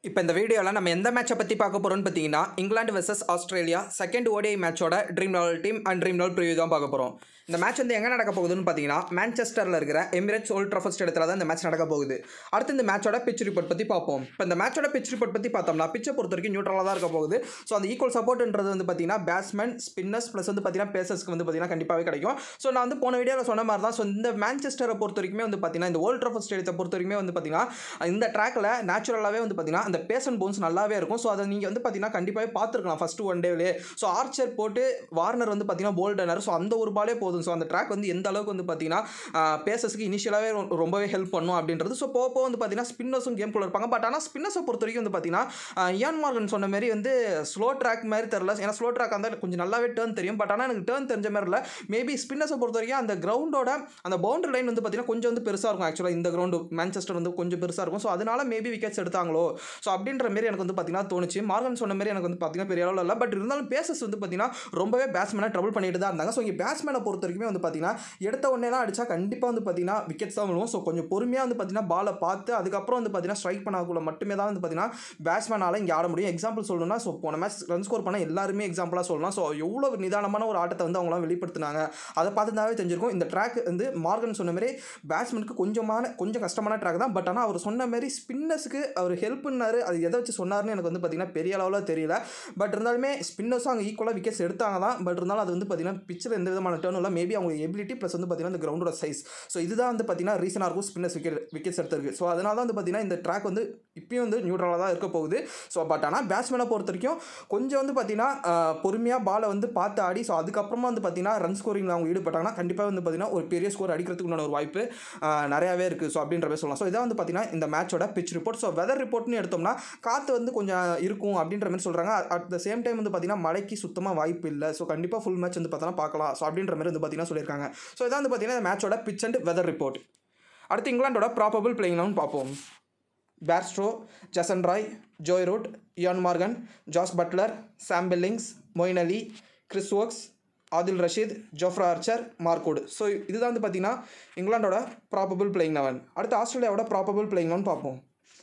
இப்போ இந்த வீடியோவில் நம்ம எந்த மேட்சை பற்றி பார்க்க போகிறோம்னு பார்த்தீங்கன்னா England versus Australia second ODI மேட்சோட dream eleven team and dream eleven preview தான் பார்க்க போகிறோம் இந்த மேட்ச் வந்து எங்கே நடக்க போகுதுன்னு பார்த்தீங்கன்னா மான்செஸ்டரில் இருக்கிற எமிரேட்ஸ் ஓல்ட் ட்ரஃபர் ஸ்டேடியத்தில் தான் இந்த மேட்ச் நடக்க போகுது அடுத்து இந்த மேட்சோட பிச் ரிப்போர்ட் பற்றி பார்ப்போம் இப்போ இந்த மேட்சோட பிச் ரிப்போர்ட் பற்றி பார்த்தோம்னா பிச்சை பொறுத்த வரைக்கும் நியூட்ரலாக தான் இருக்க போகுது ஸோ அந்த ஈக்குவல் சப்போர்ட்ன்றது வந்து பார்த்தீங்கன்னா பேட்ஸ்மேன் ஸ்பின்னர்ஸ் ப்ளஸ் வந்து பார்த்தீங்கன்னா பேசர்ஸ்க்கு வந்து பார்த்தீங்கன்னா கண்டிப்பாகவே கிடைக்கும் ஸோ நான் வந்து போன வீடியோவில் சொன்ன மாதிரி தான் ஸோ இந்த மான்செஸ்டரை பொறுத்த வரைக்குமே வந்து பார்த்தீங்கன்னா இந்த ஓல்ட் ட்ரஃபர் ஸ்டேடியத்தை பொறுத்த வரைக்குமே வந்து பார்த்தீங்கன்னா இந்த ட்ராக்கில் நேச்சுரலாகவே வந்து பார்த்தீங்கன்னா அந்த பேசன் போன்ஸ் நல்லாவே இருக்கும் ஸோ அதை நீங்கள் வந்து பார்த்தீங்கன்னா கண்டிப்பாகவே பார்த்துருக்கலாம் ஃபஸ்ட்டு ஒன் டேவிலே ஸோ ஆர்ச்சர் போட்டு வார்னர் வந்து பார்த்தீங்கன்னா போல்டனர் ஸோ அந்த ஒரு பாலே போதும் ஸோ அந்த ட்ராக் வந்து எந்த அளவுக்கு வந்து பார்த்தீங்கன்னா பேசஸ்க்கு இனிஷியலாகவே ரொம்பவே ஹெல்ப் பண்ணும் அப்படின்றது ஸோ போக போக வந்து பார்த்தீங்கன்னா ஸ்பின்னர்ஸும் கேம்குள்ளே இருப்பாங்க பட் ஆனால் ஸ்பின்னர்ஸை பொறுத்த வரைக்கும் வந்து பார்த்தீங்கன்னா இயான் மார்கன் சொன்ன மாதிரி வந்து ஸ்லோ ட்ராக் மாதிரி தெரில ஏன்னா ஸ்லோ ட்ராக் அந்த கொஞ்சம் நல்லாவே டேர்ன் தெரியும் பட் ஆனால் எனக்கு டேர்ன் தெரிஞ்ச மாதிரி இல்லை மேபி ஸ்பின்னர்ஸை பொறுத்த வரைக்கும் அந்த கிரவுண்டோட அந்த பவுண்டரி லைன் வந்து பார்த்தீங்கன்னா கொஞ்சம் வந்து பெருசாக இருக்கும் ஆக்சுவலாக இந்த கிரவுண்டு மேன்செஸ்டர் வந்து கொஞ்சம் பெருசாக இருக்கும் ஸோ அதனால மேபி விக்கெட்ஸ் எடுத்தாங்களோ ஸோ அப்படின்ற மாரி எனக்கு வந்து பார்த்தீங்கன்னா தோணுச்சு மார்கன் சொன்ன மாதிரி எனக்கு வந்து பார்த்தீங்கன்னா பெரிய அளவில் இல்லை பட் இருந்தாலும் பேசஸ் வந்து பார்த்தீங்கன்னா ரொம்பவே பேட்ஸ்மேனை ட்ரபிள் பண்ணிட்டு தான் இருந்தாங்க ஸோ இங்கே பேட்ஸ்மேனை பொறுத்த வரைக்குமே வந்து பார்த்தீங்கன்னா எடுத்த உடனேலாம் அடிச்சா கண்டிப்பாக வந்து பார்த்தீங்கன்னா விக்கெட்ஸ் தான் விழுவும் ஸோ கொஞ்சம் பொறுமையாக வந்து பார்த்தீங்கன்னா பாலை பார்த்து அதுக்கப்புறம் வந்து பார்த்தீங்கன்னா ஸ்ட்ரைக் பண்ணக்குள்ள மட்டுமே தான் வந்து பார்த்தீங்கன்னா பேட்ஸ்மேனால் இங்கே ஆட முடியும் எக்ஸாம்பிள் சொல்லணும்னா ஸோ போன மேட்ச் ரன் ஸ்கோர் பண்ண எல்லாருமே எக்ஸாம்பிளாக சொல்லலாம் ஸோ எவ்வளோ நிதானமான ஒரு ஆட்டத்தை வந்து அவங்களாம் வெளிப்படுத்தினாங்க அதை பார்த்துருந்தாவே தெரிஞ்சிருக்கும் இந்த ட்ராக் வந்து மார்கன் சொன்ன மாதிரி பேட்ஸ்மேனுக்கு கொஞ்சமான கொஞ்சம் கஷ்டமான ட்ராக் தான் பட் ஆனால் அவர் சொன்ன மாதிரி ஸ்பின்னர்ஸுக்கு அவர் ஹெல்ப் பண்ணார் அது எதை வச்சு சொன்னார்னு எனக்கு வந்து பார்த்தீங்கன்னா பெரிய அளவில் தெரியல பட் இருந்தாலுமே ஸ்பின்னர்ஸும் அங்கே ஈக்குவலாக விக்கெட்ஸ் எடுத்தாங்க தான் பட் இருந்தாலும் அது வந்து பார்த்தீங்கன்னா பிச்சில் எந்த விதமான டேர்ன் இல்லை மேபி அவங்க எபிலிட்டி ப்ளஸ் வந்து பார்த்தீங்கன்னா இந்த கிரவுண்டோட சைஸ் ஸோ இதுதான் வந்து பார்த்தீங்கன்னா ரீசனாக இருக்கும் ஸ்பின்னர்ஸ் விக்கெட் விக்கெட்ஸ் எடுத்திருக்கு ஸோ அதனால தான் வந்து பார்த்தீங்கன்னா இந்த ட்ராக் வந்து இப்பயும் வந்து நியூட்ரலாக தான் இருக்க போகுது ஸோ பட் ஆனால் பேட்ஸ்மேனை பொறுத்த வரைக்கும் கொஞ்சம் வந்து பார்த்தீங்கன்னா பொறுமையாக பாலை வந்து பார்த்து ஆடி ஸோ அதுக்கப்புறமா வந்து பார்த்தீங்கன்னா ரன் ஸ்கோரிங்கில் அவங்க ஈடுபட்டாங்கன்னா கண்டிப்பாக வந்து பார்த்தீங்கன்னா ஒரு பெரிய ஸ்கோர் அடிக்கிறதுக்கு உண்டான ஒரு வாய்ப்பு ஆஹ், நிறையாவே இருக்குது ஸோ அப்படின்ற மாதிரி சொல்லலாம் ஸோ இதான் வந்து பார்த்தீங்கன்னா இந்த மேட்சோட பிச் ரிப்போர்ட் ஸோ வெதர் ரிப்போர்ட்னு எடுத்தோம்னா காற்று வந்து கொஞ்சம் இருக்கும் அப்படின்ற மாதிரி சொல்கிறாங்க அட் த சேம் டைம் வந்து பார்த்தீங்கன்னா மழைக்கு சுத்தமாக வாய்ப்பு இல்லை ஸோ கண்டிப்பாக ஃபுல் மேட்ச் வந்து பார்த்தோன்னா பார்க்கலாம் ஸோ அப்படின்ற மாதிரி வந்து பார்த்தீங்கன்னா சொல்லியிருக்காங்க ஸோ இதான் வந்து பார்த்தீங்கன்னா இந்த மேட்சோட பிச் அண்ட் வெதர் ரிப்போர்ட் அடுத்து இங்கிலாண்டோட ப்ராபபிள் பிளேயிங் பார்ப்போம் Bairstow Jason Roy Joe Root Eoin Morgan Jos Buttler Sam Billings Moeen Ali Chris Woakes Adil Rashid Jofra Archer மார்க்கோடு ஸோ இதுதான் வந்து பார்த்தீங்கன்னா இங்கிலாண்டோட ப்ராபபிள் பிளேயிங் லெவன் அடுத்து ஆஸ்திரேலியாவோட ப்ராபபிள் பிளேயிங் லெவன் பார்ப்போம்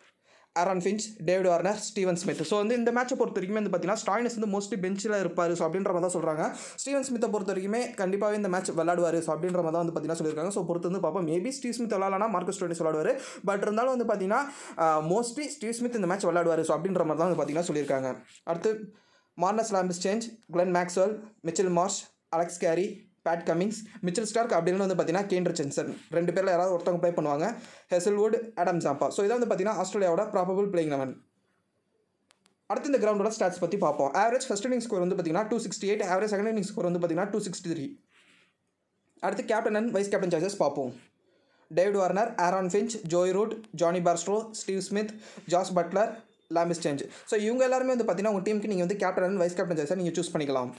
Aaron Finch David Warner Steven Smith so வந்து இந்த மேட்சை பொறுத்த வரைக்கும் வந்து பார்த்தீங்கன்னா ஸ்டாயினஸ் வந்து மோஸ்ட்லி பெஞ்சில் இருப்பார் ஸோ அப்படின்ற மாதிரி தான் சொல்கிறாங்க ஸ்டீவன் ஸ்மித்தை பொறுத்த வரைக்குமே கண்டிப்பாகவே இந்த மேட்ச் விளாடுவார் ஸோ அப்படின்ற மாதிரி தான் வந்து பார்த்தீங்கன்னா சொல்லியிருக்காங்க ஸோ பொறுத்து வந்து பார்ப்போம் மேபி ஸ்டீவ் ஸ்மித் விளாட்லனா மார்க்கஸ் ஸ்டோனிஸ் விளாடுவார் பட் இருந்தாலும் வந்து பார்த்தீங்கன்னா மோஸ்ட்லி ஸ்டீவ் ஸ்மித் இந்த மேட்ச் விளாடுவார் ஸோ அப்படின்ற மாதிரி தான் வந்து பார்த்தீங்கன்னா சொல்லியிருக்காங்க அடுத்து Marnus Labuschagne Glenn Maxwell Mitchell Marsh Alex Carey Pat Cummins Mitchell Starc அப்படின்னு வந்து பார்த்தீங்கன்னா கேன் ரிச்சன்சன் ரெண்டு பேரில் யாராவது ஒருத்தவங்க ப்ளே பண்ணுவாங்க ஹெசல்வுட் ஆடம் ஜாம்பா ஸோ இதான் வந்து பார்த்தீங்கன்னா ஆஸ்திரேலியாவோட ப்ராபபிள் பிளேயிங் லெவன் அடுத்து இந்த கிரவுண்டோட ஸ்டாட்ஸ் பற்றி பார்ப்போம் ஆவரேஜ் ஃபஸ்ட் இன்னிங் ஸ்கோர் வந்து பார்த்தீங்கன்னா two sixty eight average second inning score வந்து பார்த்தீங்கன்னா டூ சிக்ஸ்டி த்ரீ அடுத்து captain and vice captain charges பார்ப்போம் David Warner Aaron Finch Joe Root Jonny Bairstow Steve Smith Jos Buttler லாமிஸ் சேஞ்ச் so இவங்க எல்லாருமே வந்து பார்த்தீங்கன்னா உங்கள் டீமுக்கு நீங்கள் வந்து கேப்டன் அண்ட் வைஸ் கேப்டன் சார்ஜஸை நீங்கள் சூஸ் பண்ணிக்கலாம்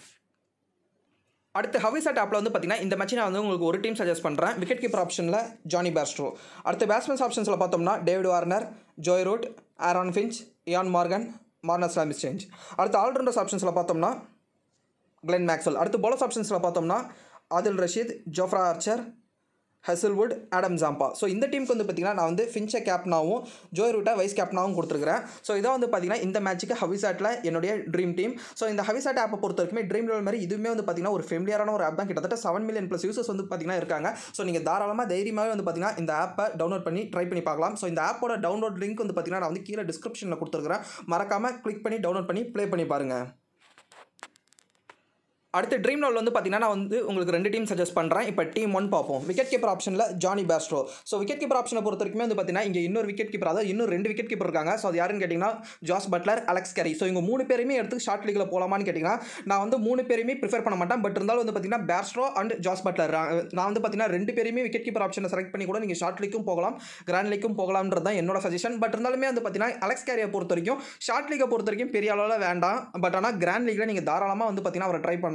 அடுத்து ஹவிசாட் ஆப்பில் வந்து பார்த்தீங்கன்னா இந்த மேட்ச் நான் வந்து உங்களுக்கு ஒரு டீம் சஜஸ்ட் பண்ணுறேன் விக்கெட் கீப்பர் ஆப்ஷனில் ஜானி பேர்ஸ்ட்ரோ அடுத்து பேட்ஸ்மேன்ஸ் ஆப்ஷன்ஸில் பார்த்தோம்னா David Warner Joe Root Aaron Finch Eoin Morgan Marnus லாமிஸ் சேஞ்ச் அடுத்து ஆல்ரவுண்டர்ஸ் ஆப்ஷன்ஸில் பார்த்தோம்னா கிளென் மேக்ஸ்வெல் அடுத்து போலர்ஸ் ஆப்ஷன்ஸில் பார்த்தோம்னா Adil Rashid Jofra Archer Hazlewood Adam Zampa so இந்த டீமுக்கு வந்து பார்த்தீங்கன்னா நான் வந்து ஃபின்ச்சை கேப்னாவும் ஜோய் ரூட்டை வைஸ் கேப்னாவும் கொடுத்துருக்கிறேன் ஸோ இதான் வந்து பார்த்தீங்கன்னா இந்த மேட்ச்சுக்கு ஹவிசாட்டில் என்னுடைய ட்ரீம் டீம் ஸோ இந்த ஹவிசாட் ஆப்பை பொறுத்த வரைக்குமே ட்ரீம் லெவல் மாதிரி இதுவுமே வந்து பார்த்தீங்கன்னா ஒரு ஃபெமிலியரான ஒரு ஆப் தான் கிட்டத்தட்ட செவன் மில்லியன் ப்ளஸ் யூசர்ஸ் வந்து பார்த்தீங்கன்னா இருக்காங்க ஸோ நீங்கள் தாராளமாக தைரியமாகவே வந்து பார்த்தீங்கன்னா இந்த ஆப்பை டவுன்லோட் பண்ணி ட்ரை பண்ணி பார்க்கலாம் ஸோ இந்த ஆப்போட டவுன்லோட் லிங்க் வந்து பார்த்தீங்கன்னா நான் வந்து கீழே டிஸ்கிரிப்ஷனில் கொடுத்துருக்கிறேன் மறக்காமல் கிளிக் பண்ணி டவுன்லோட் பண்ணி ப்ளே பண்ணி பாருங்கள் அடுத்து ட்ரீம் லெவல் வந்து பார்த்தீங்கன்னா நான் வந்து உங்களுக்கு ரெண்டு டீம் சஜஸ்ட் பண்ணுறேன் இப்போ டீம் ஒன் பார்ப்போம் விக்கெட் கீப்பர் ஆப்ஷனில் Jonny Bairstow so wicket keeper ஆப்ஷனை பொறுத்த வரைக்குமே வந்து பார்த்தீங்கன்னா இங்கே இன்னொரு விக்கெட் கீப்பர் அதாவது இன்னும் ரெண்டு விக்கெட் கீப்பர் இருக்காங்க ஸோ அது யாருன்னு கேட்டிங்கன்னா Jos Buttler Alex Carey so இவங்க மூணு பேருமே எடுத்து ஷார்ட் லீக்கில் போகலாமான்னு கேட்டிங்கன்னா நான் வந்து மூணு பேருமே ப்ரிஃபர் பண்ண மாட்டேன் பட் இருந்தாலும் வந்து பார்த்தீங்கன்னா பேஸ்ட்ரோ அண்ட் ஜாஸ் பட்லர் நான் வந்து பார்த்தீங்கன்னா ரெண்டு பேருமே விக்கெட் கீப்பர் ஆப்ஷனை செலக்ட் பண்ணி கூட நீங்கள் ஷார்ட் லீக்கும் போகலாம் கிராண்ட் லீக்கும் போகலாம்ன்றது தான் என்னோட சஜஷன் பட் இருந்தாலுமே வந்து பார்த்தீங்கன்னா அலெக்ஸ் கேரியை பொறுத்த வரைக்கும் ஷார்ட் லீக்கை பொறுத்த வரைக்கும் பெரிய அளவில் வேண்டாம் பட் ஆனால் கிராண்ட் லீக்கில் நீங்கள் தாராளமாக வந்து பார்த்தீங்கன்னா அவரை ட்ரை பண்ணலாம்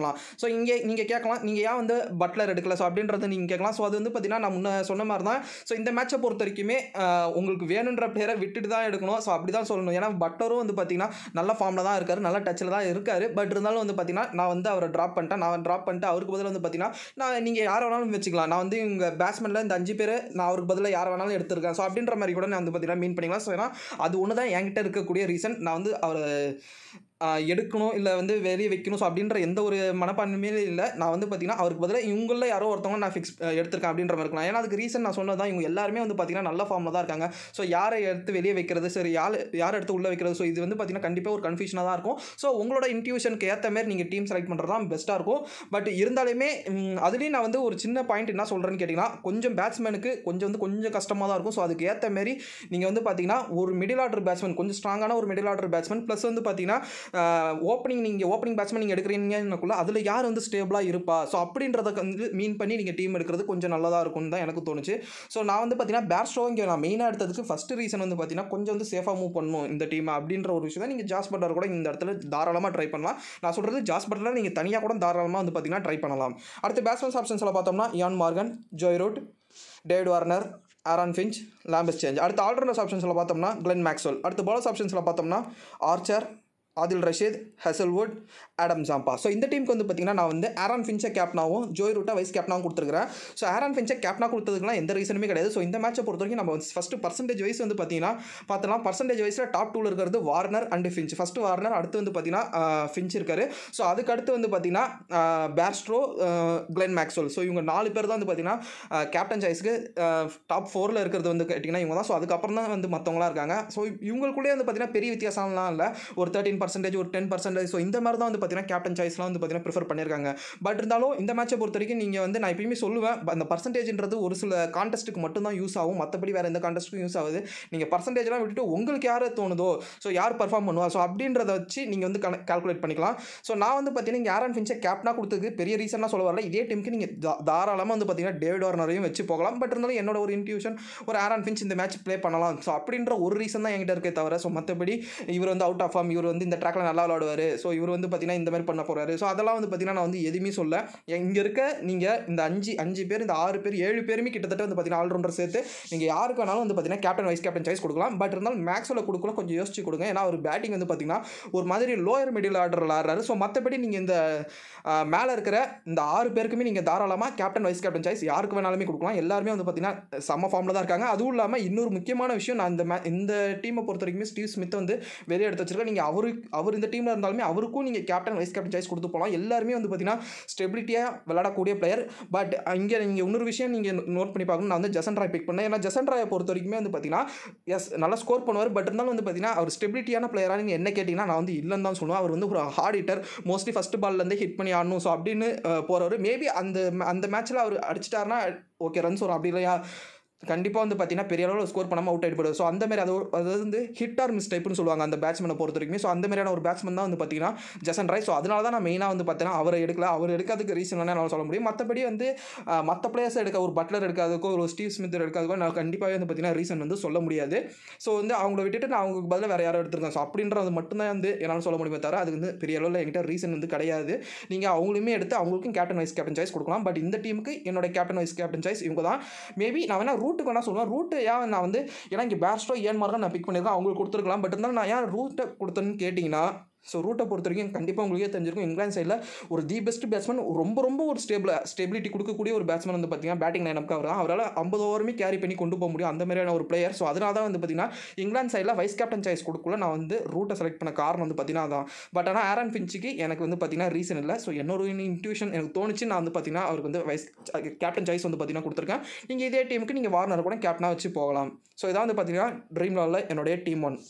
பண்ணலாம் ஸோ இங்கே நீங்கள் கேட்கலாம் நீங்கள் ஏன் வந்து பட்லர் எடுக்கல ஸோ அப்படின்றத நீங்கள் கேட்கலாம் ஸோ அது வந்து பார்த்தீங்கன்னா நான் முன்ன சொன்ன மாதிரி தான் ஸோ இந்த மேட்சை பொறுத்த வரைக்குமே ஆஹ், உங்களுக்கு வேணுன்ற பிளேயரை விட்டுட்டு தான் எடுக்கணும் ஸோ அப்படி தான் சொல்லணும் ஏன்னா பட்லரும் வந்து பார்த்தீங்கன்னா நல்ல ஃபார்மில் தான் இருக்காரு நல்ல டச்சில் தான் இருக்காரு பட் இருந்தாலும் வந்து பார்த்தீங்கன்னா நான் வந்து அவரை ட்ராப் பண்ணிட்டேன் நான் ட்ராப் பண்ணிட்டு அவருக்கு பதிலாக வந்து பார்த்தீங்கன்னா நான் நீங்கள் யாரை வேணாலும் வச்சுக்கலாம் நான் வந்து இவங்க பேட்ஸ்மேனில் இந்த அஞ்சு பேர் நான் அவருக்கு பதிலாக யாரை வேணாலும் எடுத்திருக்கேன் ஸோ அப்படின்ற மாதிரி கூட நான் வந்து பார்த்தீங்கன்னா மீன் பண்ணிக்கலாம் ஸோ ஏன்னா அது ஒன்று தான் என்கிட்ட இருக்கக்கூடிய ரீசன் நான் வந்து அவரை ஆஹ், எடுக்கணும் இல்லை வந்து வெளியே வைக்கணும் ஸோ அப்படின்ற எந்த ஒரு மனப்பான்மையிலே இல்லை நான் வந்து பார்த்தீங்கன்னா அவருக்கு பதிலாக இவங்களில் யாரோ ஒருத்தவங்க நான் ஃபிக்ஸ் எடுத்திருக்கேன் அப்படின்ற மாதிரி இருக்கலாம் ஏன்னா அதுக்கு ரீசன் நான் சொன்னது தான் இவங்க எல்லாருமே வந்து பார்த்தீங்கன்னா நல்ல ஃபார்மில் தான் இருக்காங்க ஸோ யாரை எடுத்து வெளியே வைக்கிறது சரி யார் யாரை எடுத்து உள்ளே வைக்கிறது ஸோ இது வந்து பார்த்தீங்கன்னா கண்டிப்பாக ஒரு கன்ஃபியூஷனாக தான் இருக்கும் ஸோ உங்களோட இன்ட்யூஷனுக்கு ஏற்ற மாதிரி நீங்கள் டீம் செலக்ட் பண்ணுறது தான் பெஸ்ட்டாக இருக்கும் பட் இருந்தாலுமே ம், அதுலேயும் நான் வந்து ஒரு சின்ன பாயிண்ட் என்ன சொல்கிறேன்னு கேட்டிங்கன்னா கொஞ்சம் பேட்ஸ்மேனுக்கு கொஞ்சம் வந்து கொஞ்சம் கஷ்டமாக தான் இருக்கும் ஸோ அதுக்கு ஏற்ற மாரி நீங்கள் வந்து பார்த்தீங்கன்னா ஒரு மிடில் ஆர்டர் பேட்ஸ்மேன் கொஞ்சம் ஸ்ட்ராங்கான ஒரு மிடில் ஆர்டர் பேட்ஸ்மேன் ப்ளஸ் வந்து பார்த்தீங்கன்னா ஓப்பனிங் நீங்கள் ஓப்பனிங் பேட்ஸ்மேன் நீங்கள் எடுக்கிறீங்கன்னக்குள்ள அதில் யார் வந்து ஸ்டேபிளாக இருப்பா ஸோ அப்படின்றத வந்து மீன் பண்ணி நீங்கள் டீம் எடுக்கிறது கொஞ்சம் நல்லதாக இருக்கும்னு தான் எனக்கு தோணுச்சு ஸோ நான் வந்து பார்த்தீங்கன்னா பேட்ஸ்டோ இங்கே நான் மெயினாக எடுத்ததுக்கு ஃபஸ்ட்டு ரீசன் வந்து பார்த்தீங்கன்னா கொஞ்சம் வந்து சேஃபாக மூவ் பண்ணணும் இந்த டீம் அப்படின்ற ஒரு விஷயம் தான் நீங்கள் ஜாஸ் பட்லர் கூட இந்த இடத்துல தாராளமாக ட்ரை பண்ணலாம் நான் சொல்கிறது ஜாஸ் பட்லர் நீங்கள் தனியாக கூட தாராளமாக வந்து பார்த்தீங்கன்னா ட்ரை பண்ணலாம் அடுத்து பேட்ஸ்மேன்ஸ் ஆப்ஷன்ஸில் பார்த்தோம்னா Eoin Morgan Joe Root David Warner Aaron Finch Labuschagne அடுத்து ஆல்ரவுண்டர்ஸ் ஆப்ஷன்ஸில் பார்த்தோம்னா கிளென் மேக்ஸ்வெல் அடுத்து பாலர்ஸ் ஆப்ஷன்ஸில் பார்த்தோம்னா Archer Adil Rashid Hazlewood Adam Zampa so இந்த டீமுக்கு வந்து பார்த்தீங்கன்னா நான் வந்து ஆரான் ஃபின்ச்சை கேப்னாவும் ஜோய் ரூட்டா வைஸ் கேப்னாவும் கொடுத்துருக்கிறேன் ஸோ ஆரான் ஃபின்ச்சை கேப்னா கொடுத்ததுக்குலாம் எந்த ரீசனுமே கிடையாது ஸோ இந்த மேட்சை பொறுத்த வரைக்கும் நம்ம ஃபஸ்ட்டு பர்சன்டேஜ் வைஸ் வந்து பார்த்தீங்கன்னா பார்த்தலாம் பர்சன்டேஜ் வைஸில் டாப் டூவில் இருக்கிறது Warner and Finch first Warner அடுத்து வந்து பார்த்தீங்கன்னா ஃபின்ச் இருக்காரு ஸோ அதுக்கு அடுத்து வந்து பார்த்தீங்கன்னா பேர்ஸ்ட்ரோ கிளென் மேக்ஸ்வெல் ஸோ இவங்க நாலு பேர் தான் வந்து பார்த்தீங்கன்னா கேப்டன் சாய்ஸ்க்கு டாப் ஃபோரில் இருக்கிறது வந்து கேட்டிங்கன்னா இவங்க தான் ஸோ அதுக்கப்புறம் தான் வந்து மற்றவங்களாம் இருக்காங்க ஸோ இவங்களுக்குள்ளே வந்து பார்த்தீங்கன்னா பெரிய வித்தியாசம்லாம் இல்லை ஒரு தேர்ட்டின் பர்சன்டேஜ் ஒரு டென் பர்சன்டேஜ் ஸோ இந்த மாதிரி தான் வந்து பார்த்தீங்கன்னா கேப்டன் சாய்ஸ்லாம் வந்து பார்த்தீங்கன்னா ப்ரிஃபர் பண்ணியிருக்காங்க பட் இருந்தாலும் இந்த மேட்சை பொறுத்த வரைக்கும் நீங்கள் வந்து நான் எப்பயுமே சொல்லுவேன் ப- அந்த பர்சன்டேஜ்ன்றது ஒரு சில கான்டெஸ்ட்டுக்கு மட்டும் தான் யூஸ் ஆகும் மற்றபடி வேறு எந்த கான்டெஸ்ட்டுக்கும் யூஸ் ஆகுது நீங்கள் பர்சன்டேஜ்லாம் விட்டுட்டு உங்களுக்கு யார் தோணுதோ ஸோ யார் பர்ஃபார்ம் பண்ணுவா ஸோ அப்படின்றத வச்சு நீங்கள் வந்து கால்குலேட் பண்ணிக்கலாம் ஸோ நான் வந்து பார்த்தீங்கன்னா இங்கே ஆரன் ஃபின்ச்சை கேப்னா கொடுத்ததுக்கு பெரிய ரீசன்லாம் சொல்ல வரல இதே டீமுக்கு நீங்கள் தாராளமாக வந்து பார்த்தீங்கன்னா டேவிட் வார்னரையும் வச்சு போகலாம் பட் இருந்தாலும் என்னோட ஒரு இன்ட்யூஷன் ஒரு ஆரன் ஃபின்ச் இந்த மேட்ச் ப்ளே பண்ணலாம் ஸோ அப்படின்ற ஒரு ரீசன் தான் என்கிட்ட இருக்கே தவிர ஸோ மற்றபடி இவர் வந்து அவுட் ஆஃப் ஃபார்ம் இவர் வந்து இந்த ட்ராக்ல நல்லா விளாடுவார் ஸோ இவர் வந்து பார்த்தீங்கன்னா இந்த மாதிரி பண்ண போகிறாரு ஸோ அதெல்லாம் வந்து பார்த்தீங்கன்னா நான் வந்து எதுவுமே சொல்ல இங்கே இருக்க நீங்கள் இந்த அஞ்சு அஞ்சு பேர் இந்த ஆறு பேர் ஏழு பேருமே கிட்டத்தட்ட வந்து பார்த்தீங்கன்னா ஆல்ரவுண்டர் சேர்த்து நீங்கள் யாருக்கு வேணாலும் வந்து பார்த்தீங்கன்னா கேப்டன் வைஸ் கேப்டன் சாய்ஸ் கொடுக்கலாம் பட் இருந்தாலும் மேக்ஸில் கொடுக்கலாம் கொஞ்சம் யோசிச்சு கொடுங்க ஏன்னா ஒரு பேட்டிங் வந்து பார்த்தீங்கன்னா ஒரு மாதிரி லோயர் மிடில் ஆர்டர் விளாடுறாரு ஸோ மற்றபடி நீங்கள் இந்த மேலே இருக்கிற இந்த ஆறு பேருக்குமே நீங்கள் தாராளமாக கேப்டன் வைஸ் கேப்டன் சாய்ஸ் யாருக்கு வேணாலுமே கொடுக்கலாம் எல்லாருமே வந்து பார்த்தீங்கன்னா செம்ம ஃபார்மில் தான் இருக்காங்க அதுவும் இல்லாமல் இன்னொரு முக்கியமான விஷயம் நான் இந்த மே இந்த டீமை பொறுத்த வரைக்குமே ஸ்டீவ் ஸ்மித் வந்து வெளியே எடுத்து வச்சிருக்கேன் நீங்கள் அவரு அவர் இந்த டீமில் இருந்தாலுமே அவருக்கும் நீங்கள் கேப்டன் வைஸ் கேப்டன் சாய்ஸ் கொடுத்து போகலாம் எல்லாருமே வந்து பார்த்தீங்கன்னா ஸ்டெபிலிட்டியாக விளையாடக்கூடிய பிளேயர் பட் இங்கே நீங்கள் இன்னொரு விஷயம் நீங்கள் நோட் பண்ணி பார்க்கணும் நான் வந்து ஜசன் ராய் பிக் பண்ணேன் ஏன்னா ஜசன் ராயை பொறுத்த வரைக்குமே வந்து பார்த்தீங்கன்னா எஸ் நல்லா ஸ்கோர் பண்ணுவார் பட் இருந்தாலும் வந்து பார்த்தீங்கன்னா அவர் ஸ்டெபிலிட்டியான பிளேயராக நீங்கள் என்ன கேட்டிங்கன்னா நான் வந்து இல்லைன்னு தான் சொல்லுவேன் அவர் வந்து ஒரு ஹார்ட் ஹிட்டர் மோஸ்ட்லி ஃபஸ்ட் பால்லேருந்து ஹிட் பண்ணி ஆடணும் ஸோ அப்படின்னு போகிறவர் மேபி அந்த அந்த மேட்ச்சில் அவர் அடிச்சிட்டாருன்னா ஓகே ரன்ஸ் வரும் அப்படி இல்லையா கண்டிப்பாக வந்து பார்த்தீங்கன்னா பெரிய அளவில் ஸ்கோர் பண்ணாமல் அவுட் ஆகிட்டு போயிடுது ஸோ அந்த மாதிரி அது ஒரு- அதாவது வந்து ஹிட் ஆர் மிஸ் டைப்னு சொல்லுவாங்க அந்த பேட்ஸ்மேனை பொறுத்த வரைக்கும் ஸோ அந்த மாதிரியான ஒரு பேட்ஸ்மேன் தான் வந்து பார்த்தீங்கன்னா ஜசன் ராய் ஸோ அதனால தான் நான் மெயினாக வந்து பார்த்தீங்கன்னா அவரை எடுக்கல அவர் எடுக்காததுக்கு ரீசன் என்ன என்னால் சொல்ல முடியும் மற்றபடி வந்து மற்ற பிளேயர்ஸ் எடுக்க ஒரு பட்லர் எடுக்காததுக்கோ ஒரு ஸ்டீவ் ஸ்மித் எடுக்காததுக்கோ நான் கண்டிப்பாக வந்து பார்த்தீங்கன்னா ரீசன் வந்து சொல்ல முடியாது ஸோ வந்து அவங்கள விட்டுட்டு நான் அவங்களுக்கு பதிலாக வேறு யாரோ எடுத்திருக்கேன் ஸோ அப்படின்றது மட்டும்தான் வந்து என்னால் சொல்ல முடியுமே தவிர அது வந்து பெரிய அளவில் என்கிட்ட ரீசன் வந்து கிடையாது நீங்கள் அவங்களுமே எடுத்து அவங்களுக்கும் கேப்டன் வைஸ் கேப்டன் சாய்ஸ் கொடுக்கலாம் பட் இந்த டீமுக்கு என்னோட கேப்டன் வைஸ் கேப்டன் சாய்ஸ் இவங்க தான் மேபி நான் வேணா ரூட்டுக்கு வேணா சொல்லுவேன் ரூட்டு ஏன் நான் வந்து ஏன்னா இங்கே பேர்ஸ்டோ ஏன் மார்க்கா நான் பிக் பண்ணியிருக்கேன் அவங்களுக்கு கொடுத்துருக்கலாம் பட் இருந்தாலும் நான் ஏன் ரூட்டை கொடுத்தேன்னு கேட்டிங்கன்னா ஸோ ரூட்டை பொறுத்த வரைக்கும் கண்டிப்பாக உங்களுக்கே தெரிஞ்சிருக்கும் இங்கிலாந்து சைடில் ஒரு தி பெஸ்ட் பேட்ஸ்மேன் ரொம்ப ரொம்ப ஒரு ஸ்டேபிள் ஸ்டெபிலிட்டி கொடுக்கக்கூடிய ஒரு பேட்ஸ்மேன் வந்து பார்த்தீங்கன்னா பேட்டிங் லைனப்க்கு அவர் தான் அவரால் ஐம்பது ஓவருமே கேரி பண்ணி கொண்டு போக முடியும் அந்த மாதிரியான ஒரு பிளேயர் ஸோ அதனால தான் வந்து பார்த்தீங்கன்னா இங்கிலாந்து சைடில் வைஸ் கேப்டன் சாய்ஸ் கொடுக்கல நான் வந்து ரூட்டை செலக்ட் பண்ண காரணம் வந்து பார்த்தீங்கன்னா அதான் பட் ஆனால் ஆரன் பிஞ்சுக்கு எனக்கு வந்து பார்த்தீங்கன்னா ரீசன் இல்லை ஸோ என்னோட இன்ட்யூஷன் எனக்கு தோணுச்சு நான் வந்து பார்த்தீங்கன்னா அவருக்கு வந்து வைஸ் கேப்டன் சாய்ஸ் வந்து பார்த்தீங்கன்னா கொடுத்துருக்கேன் நீங்கள் இதே டீமுக்கு நீங்கள் வார்னர் கூட கேப்டனாக வச்சு போகலாம் ஸோ இதான் வந்து பார்த்தீங்கன்னா ட்ரீம் லாவில் என்னுடைய டீம் ஒன்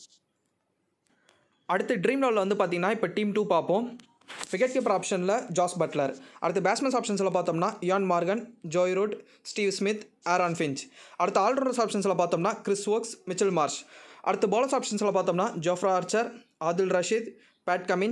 அடுத்து ட்ரீம் லெவலில் வந்து பார்த்தீங்கன்னா இப்போ டீம் டூ பார்ப்போம் விக்கெட் கீப்பர் ஆப்ஷனில் ஜாஸ் பட்லர் அடுத்து பேட்ஸ்மேன்ஸ் ஆப்ஷன்ஸில் பார்த்தோம்னா Eoin Morgan Joe Root Steve Smith Aaron Finch அடுத்து ஆல்ரவுண்டர்ஸ் ஆப்ஷன்ஸில் பார்த்தோம்னா கிறிஸ் ஒர்க்ஸ் மிச்சல் மார்ஷ் அடுத்து பவுலர்ஸ் ஆப்ஷன்ஸில் பார்த்தோம்னா Jofra Archer Adil Rashid Pat Cummins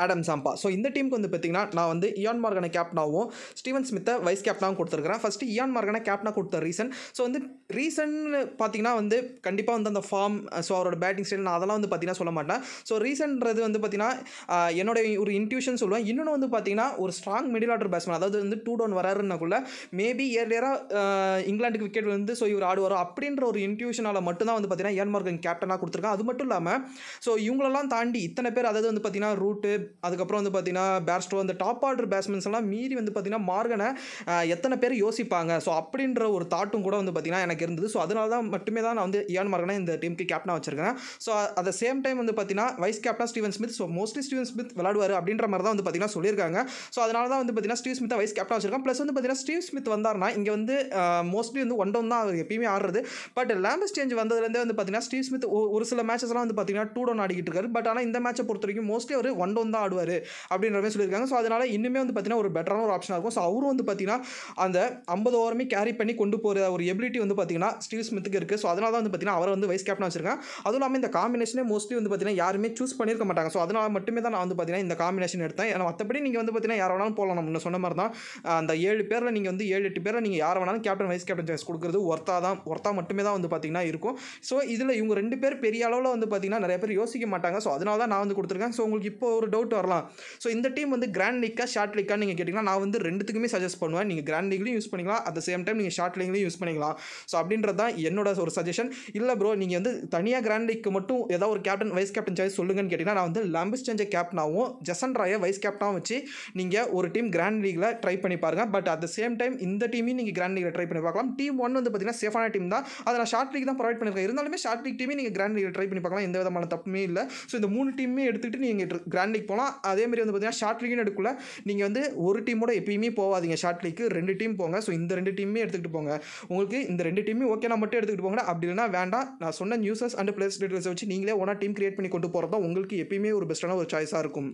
Adam Zampa so இந்த டீமுக்கு வந்து பார்த்தீங்கன்னா நான் வந்து இயான் மார்கனை கேப்டனாகவும் ஸ்டீவன் ஸ்மித்தை வைஸ் கேப்டனாகவும் கொடுத்துருக்கிறேன் ஃபஸ்ட்டு இயான் மார்கனை கேப்டனாக கொடுத்த ரீசன் ஸோ வந்து ரீசன் பார்த்தீங்கன்னா வந்து கண்டிப்பாக வந்து அந்த ஃபார்ம் ஸோ அவரோட பேட்டிங் ஸ்டைல் நான் அதெல்லாம் வந்து பார்த்தீங்கன்னா சொல்ல மாட்டேன் ஸோ ரீசன்றது வந்து பார்த்தீங்கன்னா ஆஹ், என்னோட ஒரு இன்ட்யூஷன் சொல்லுவேன் இன்னொன்று வந்து பார்த்தீங்கன்னா ஒரு ஸ்ட்ராங் மிடில் ஆர்டர் பேட்ஸ்மேன் அதாவது வந்து டூ டவுன் வராருன்னாக்குள்ள மேபி இயர்லியராக இங்கிலாந்துக்கு விக்கெட் வந்து ஸோ இவர் ஆடுவாரோ அப்படின்ற ஒரு இன்ட்யூஷனால் மட்டும்தான் வந்து பார்த்தீங்கன்னா இயான் மார்கன் கேப்டனாக கொடுத்துருக்காங்க அது மட்டும் இல்லாமல் ஸோ இவங்களெல்லாம் தாண்டி இத்தனை பேர் அதாவது வந்து பார்த்தீங்கன்னா ரூட்டு அதுக்கப்புறம் வந்து பார்த்தீங்கன்னா பேர்ஸ்டோ அந்த டாப் ஆர்டர் பேட்ஸ்மேன்ஸ் எல்லாம் மீறி வந்து பார்த்தீங்கன்னா மார்கனை ஆஹ், எத்தனை பேர் யோசிப்பாங்க ஸோ அப்படின்ற ஒரு தாட்டும் கூட வந்து பார்த்தீங்கன்னா எனக்கு இருந்தது ஸோ அதனால தான் மட்டுமே தான் நான் வந்து இயான் மார்கனை இந்த டீமுக்கு கேப்டனாக வச்சிருக்கேன் so at the same time வந்து பார்த்தீங்கன்னா vice captain Steven Smith so mostly Steven Smith விளாடுவார் அப்படின்ற மாதிரி தான் வந்து பார்த்தீங்கன்னா சொல்லியிருக்காங்க ஸோ அதனால தான் வந்து பார்த்தீங்கன்னா ஸ்டீவ் ஸ்மித்தை வைஸ் கேப்டன் வச்சிருக்கேன் ப்ளஸ் வந்து பார்த்தீங்கன்னா ஸ்டீவ் ஸ்மித் வந்தார்னா இங்கே வந்து மோஸ்ட்லி வந்து ஒன் டவுன் தான் அவர் எப்பயுமே ஆடுறது பட் லேம்பஸ் சேஞ்ச் வந்ததுலேருந்தே வந்து பார்த்தீங்கன்னா ஸ்டீவ் ஸ்மித் ஒ- ஒரு சில மேட்சஸ்லாம் வந்து பார்த்தீங்கன்னா டூ டவுன் ஆடிக்கிட்டு இருக்காரு பட் ஆனால் இந்த மேட்சை பொறுத்த வரைக்கும் மோஸ்ட்லி அவர் ஒன் டவுன் தான் ஆடுவார் அப்படின்ற மாதிரி சொல்லியிருக்காங்க ஸோ அதனால இன்னுமே வந்து பார்த்தீங்கன்னா ஒரு பெட்டரான ஒரு ஆப்ஷனாக இருக்கும் ஸோ அவரும் வந்து பார்த்தீங்கன்னா அந்த ஐம்பது ஓவருமே கேரி பண்ணி கொண்டு போகிற ஒரு எபிலிட்டி வந்து பார்த்தீங்கன்னா ஸ்டீவ் ஸ்மித்துக்கு இருக்குது ஸோ அதனால தான் வந்து பார்த்தீங்கன்னா அவரை வந்து வைஸ் கேப்டன் வச்சிருக்கேன் அதுவும் இல்லாமல் இந்த காம்பினேஷனே மோஸ்ட்லி வந்து பார்த்தீங்கன்னா யாருமே சூஸ் பண்ணியிருக்க மாட்டாங்க ஸோ அதனால மட்டுமே தான் நான் வந்து பார்த்தீங்கன்னா இந்த காம்பினேஷன் எடுத்தேன் ஏன்னா மற்றபடி நீங்கள் வந்து பார்த்தீங்கன்னா யாரை வேணாலும் போகலாம் நம்ம முன்ன சொன்ன மாதிரி தான் ஆஹ் அந்த ஏழு பேரில் நீங்கள் வந்து ஏழு எட்டு பேரில் நீங்கள் யாரை வேணாலும் கேப்டன் வைஸ் கேப்டன் சாய்ஸ் கொடுக்குறது ஒர்த்தா தான் ஒர்த்தா மட்டுமே தான் வந்து பார்த்தீங்கன்னா இருக்கும் ஸோ இதில் இவங்க ரெண்டு பேர் பெரிய அளவில் வந்து பார்த்தீங்கன்னா நிறைய பேர் யோசிக்க மாட்டாங்க ஸோ அதனால தான் நான் வந்து கொடுத்துருக்கேன் ஸோ உங்களுக்கு இப்போ ஒரு டவுட் வரலாம் ஸோ இந்த டீம் வந்து கிராண்ட் லீக்கா ஷார்ட் லீக்கா நீங்கள் கேட்டிங்கன்னா நான் வந்து ரெண்டுத்துக்குமே சஜஸ்ட் பண்ணுவேன் நீங்கள் கிராண்ட் லீக்லையும் யூஸ் பண்ணிக்கலாம் அட் த சேம் டைம் நீங்கள் ஷார்ட் லீக்லையும் யூஸ் பண்ணிக்கலாம் ஸோ அப்படின்றது தான் என்னோட ஒரு சஜஷன் இல்லை ப்ரோ நீங்கள் வந்து தனியாக கிராண்ட் லீக்கு மட்டும் ஏதாவது ஒரு கேப்டன் வைஸ் கேப்டன் சாய்ஸ் சொல்லுங்கன்னு கேட்டிங்கன்னா நான் வந்து லம்பிஸ் சேஞ்ச கேப்டனாகவும் ஜசன் ராயை வைஸ் கேப்டனாகவும் வச்சு நீங்கள் ஒரு டீம் கிராண்ட் லீக்ல ட்ரை பண்ணி பாருங்க but at the same time இந்த டீமையும் நீங்கள் கிராண்ட் லீக்ல ட்ரை பண்ணி பார்க்கலாம் டீம் ஒன் வந்து பார்த்தீங்கன்னா சேஃபான டீம் தான் அதை நான் ஷார்ட் லீக் தான் ப்ரொவைட் பண்ணியிருக்கேன் இருந்தாலுமே ஷார்ட் லீக் டீமே நீங்கள் கிராண்ட் லீக்ல ட்ரை பண்ணி பார்க்கலாம் எந்த விதமான தப்புமே இல்லை ஸோ இந்த மூணு டீமே எடுத்துக்கிட்டு நீங்கள் கிராண்ட் லீக் போகலாம் அதே மாதிரி வந்து பார்த்தீங்கன்னா ஷார்ட் லீக்னு எடுக்கல நீங்கள் வந்து ஒரு டீமோட எப்பயுமே போகாதீங்க ஷார்ட் லீக்கு ரெண்டு டீம் போங்க ஸோ இந்த ரெண்டு டீமே எடுத்துக்கிட்டு போங்க உங்களுக்கு இந்த ரெண்டு டீமே ஓகே நான் மட்டும் எடுத்துக்கிட்டு போங்க அப்படி இல்லைனா வேண்டாம் நான் சொன்ன நியூஸஸ் அண்ட் பிளேஸ் டீட்டெயில்ஸை வச்சு நீங்களே ஒன்றா டீம் கிரியேட் பண்ணி கொண்டு போகிறது தான் உங்களுக்கு எப்பயுமே ஒரு பெஸ்ட்டான ஒரு சாய்ஸாக இருக்கும்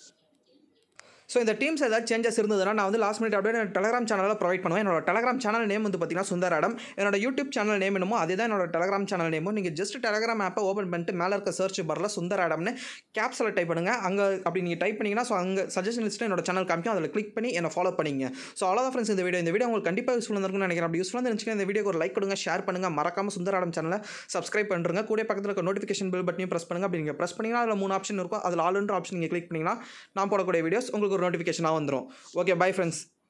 ஸோ இந்த டீம்ஸ் ஏதாவது சேஞ்சஸ் இருந்ததுன்னா நான் வந்து லாஸ்ட் மினிட் அப்படியே என்னோட டெலகிராம் சேனலில் ப்ரொவைட் பண்ணுவேன் என்னோட டெலகிராம் சேனல் நேம் வந்து பார்த்தீங்கன்னா சுந்தர் ஆடம் என்னோட யூடியூப் சேனல் நேம் என்னமோ அதே தான் என்னோட டெலகிராம் சேனல் நேமும் நீங்கள் ஜஸ்ட் டெலகிராம் ஆப்பை ஓப்பன் பண்ணிட்டு மேலே இருக்க சர்ச் பாரில் சுந்தர் ஆடம்னு கேப்ஸில் டைப் பண்ணுங்கள் அங்கே அப்படி நீங்கள் டைப் பண்ணிங்கன்னா ஸோ அங்கே சஜஷன் லிஸ்ட்டு என்னோட சேனல் காமிக்கும் அதில் கிளிக் பண்ணி என்னை ஃபாலோ பண்ணிங்க ஸோ அவ்வளோதான் ஃப்ரெண்ட்ஸ் இந்த வீடியோ இந்த வீடியோ உங்களுக்கு கண்டிப்பாக யூஸ்ஃபுல்லாக இருக்கும்னு நினைக்கிறேன் அப்படி யூஸ்ஃபுல்லாக இருந்துச்சுன்னா இந்த வீடியோக்கு ஒரு லைக் கொடுங்க ஷேர் பண்ணுங்கள் மறக்காம சுந்தர் ஆடம் சேனலை சப்ஸ்கிரைப் பண்ணுறங்க கூட பக்கத்தில் இருக்க நோட்டிஃபிகேஷன் பில் பட்டனையும் ப்ரெஸ் பண்ணுங்க அப்படி நீங்கள் ப்ரெஸ் பண்ணிங்கன்னா அதில் மூணு ஆப்ஷன் இருக்கும் அதில் ஆல்ன்ற ஆப்ஷன் நீங்கள் கிளிக் பண்ணிங்கன்னா நான் போடக்கூடிய வீடியோஸ் உங்களுக்கு ஒரு நோட்டிஃபிகேஷனாக வந்துடும் ஓகே பை ஃப்ரெண்ட்ஸ்